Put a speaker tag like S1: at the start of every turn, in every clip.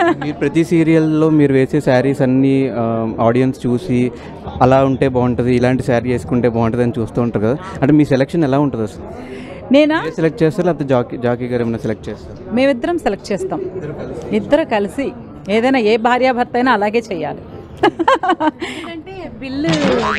S1: మీరు ప్రతి సీరియల్లో మీరు వేసే శారీస్ అన్నీ ఆడియన్స్ చూసి అలా ఉంటే బాగుంటుంది ఇలాంటి శారీ వేసుకుంటే బాగుంటుంది అని చూస్తూ ఉంటారు కదా అంటే మీ సెలెక్షన్ ఎలా ఉంటుంది అసలు
S2: నేనా
S1: మీరే సెలెక్ట్ చేస్తారు లేకపోతే జాకీ జాకీ గారు ఏమైనా సెలెక్ట్ చేస్తారు
S2: మేమిద్దరం సెలెక్ట్ చేస్తాం ఇద్దరు కలిసి ఏదైనా ఏ భార్యాభర్త అయినా అలాగే చేయాలి అంటే బిల్లు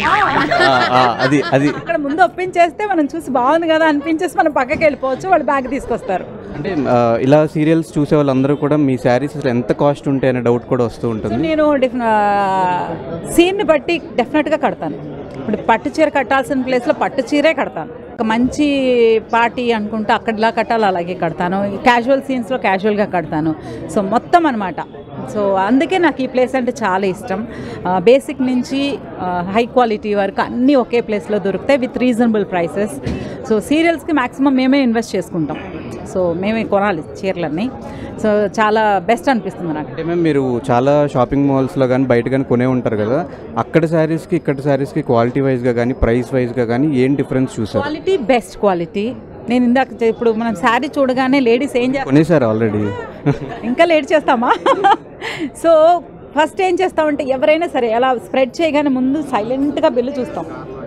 S1: అది అది
S2: అక్కడ ముందు ఒప్పించేస్తే మనం చూసి బాగుంది కదా అనిపించేసి మనం పక్కకి వెళ్ళిపోవచ్చు వాళ్ళు బ్యాగ్ తీసుకొస్తారు
S1: అంటే ఆ, ఇలా సీరియల్స్ చూసే వాళ్ళందరూ కూడా మీ శారీస్ అసలు ఎంత కాస్ట్ ఉంటాయి అనే డౌట్ కూడా వస్తూ ఉంటుంది
S2: నేను డిఫ్ సీన్ని బట్టి డెఫినెట్గా కడతాను ఇప్పుడు పట్టు చీర కట్టాల్సిన ప్లేస్లో పట్టు చీరే కడతాను ఒక మంచి పార్టీ అనుకుంటే అక్కడిలా కట్టాలి అలాగే కడతాను క్యాజువల్ సీన్స్లో క్యాజువల్గా కడతాను సో మొత్తం అనమాట సో అందుకే నాకు ఈ ప్లేస్ అంటే చాలా ఇష్టం బేసిక్ నుంచి హై క్వాలిటీ వరకు అన్నీ ఒకే ప్లేస్లో దొరుకుతాయి విత్ రీజనబుల్ ప్రైసెస్ సో సీరియల్స్కి మ్యాక్సిమం మేమే ఇన్వెస్ట్ చేసుకుంటాం సో మేమే కొనాలి చీరలన్నీ సో చాలా బెస్ట్ అనిపిస్తుంది నాకు
S1: అంటే మేము మీరు చాలా షాపింగ్ మాల్స్లో కానీ బయట కానీ కొనే ఉంటారు కదా అక్కడ శారీస్కి ఇక్కడ శారీస్కి క్వాలిటీ వైజ్గా కానీ ప్రైస్ వైజ్గా కానీ ఏం డిఫరెన్స్ చూసారు
S2: క్వాలిటీ బెస్ట్ క్వాలిటీ నేను ఇందాక చె- ఇప్పుడు మనం శారీ చూడగానే లేడీస్ ఏం చేస్తారు
S1: కొనేసారు ఆల్రెడీ
S2: ఇంకా లేట్ చేస్తామా సో ఫస్ట్ ఏం చేస్తామంటే ఎవరైనా సరే అలా స్ప్రెడ్ చేయగానే ముందు సైలెంట్గా బిల్లు చూస్తాం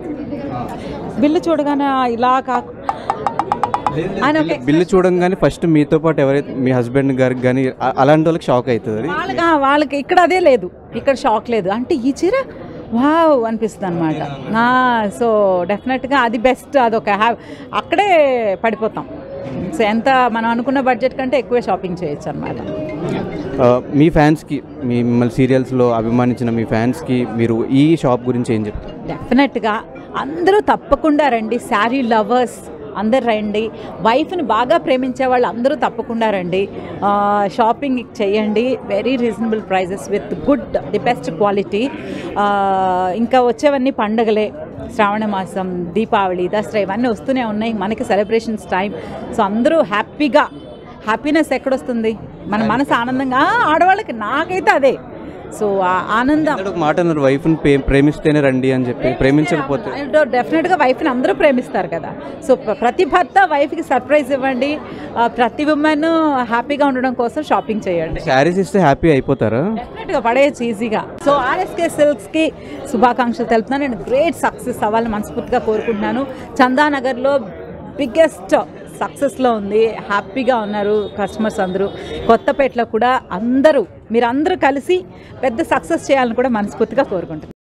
S2: బిల్లు చూడగానే ఇలా కాకు ఆయన ఒక
S1: బిల్లు చూడంగానే ఫస్ట్ మీతో పాటు ఎవరైతే మీ హస్బెండ్ గారికి కానీ అ- అలాంటి వాళ్ళకి షాక్ అవుతుంది అది
S2: వాళ్ళకి ఆ, వాళ్ళకి ఇక్కడ అదే లేదు ఇక్కడ షాక్ లేదు అంటే ఈ చీర వావ్ అనిపిస్తుంది అనమాట సో డెఫినెట్గా అది బెస్ట్ అదొక హ్యా అక్కడే పడిపోతాం సో ఎంత మనం అనుకున్న బడ్జెట్ కంటే ఎక్కువే షాపింగ్ చేయొచ్చు అనమాట
S1: ఆ, మీ ఫ్యాన్స్కి మీ మిమ్మల్ని సీరియల్స్లో అభిమానించిన మీ ఫ్యాన్స్కి మీరు ఈ షాప్ గురించి ఏం చెప్తారు
S2: డెఫినెట్గా అందరూ తప్పకుండా రండి శారీ లవర్స్ అందరు రండి వైఫ్ని బాగా ప్రేమించే వాళ్ళు అందరూ తప్పకుండా రండి ఆ, షాపింగ్ చేయండి very reasonable prices with good the best quality ఆ, ఇంకా వచ్చేవన్నీ పండగలే శ్రావణ మాసం దీపావళి దసరా ఇవన్నీ వస్తూనే ఉన్నాయి మనకి సెలబ్రేషన్స్ టైం సో అందరూ హ్యాపీగా హ్యాపీనెస్ ఎక్కడొస్తుంది మన మనసు ఆనందంగా ఆ, ఆడవాళ్ళకి నాకైతే అదే సో ఆ ఆనందం
S1: అందరూ ఒక మాట అన్నారు వైఫ్ని ప్రే ప్రేమిస్తేనే రండి అని చెప్పి ప్రేమించకపోతే
S2: డెఫినెట్గా వైఫ్ని అందరూ ప్రేమిస్తారు కదా సో ప్ర- ప్రతి భర్త వైఫ్కి సర్ప్రైజ్ ఇవ్వండి ఆ, ప్రతి ఉమెన్ హ్యాపీగా ఉండడం కోసం షాపింగ్ చేయండి
S1: శారీస్ ఇస్తే హ్యాపీ అయిపోతారా
S2: డెఫినెట్గా పడేయచ్చు ఈజీగా సో ఆర్ఎస్కే సిల్క్స్కి శుభాకాంక్షలు తెలుపుతున్నాను నేను గ్రేట్ సక్సెస్ అవ్వాలని మనస్ఫూర్తిగా కోరుకుంటున్నాను చందానగర్లో బిగ్గెస్ట్ సక్సెస్లో ఉంది హ్యాపీగా ఉన్నారు కస్టమర్స్ అందరూ కొత్తపేటలో కూడా అందరూ మీరందరూ కలిసి పెద్ద సక్సెస్ చేయాలని కూడా మనస్ఫూర్తిగా కోరుకుంటున్నాను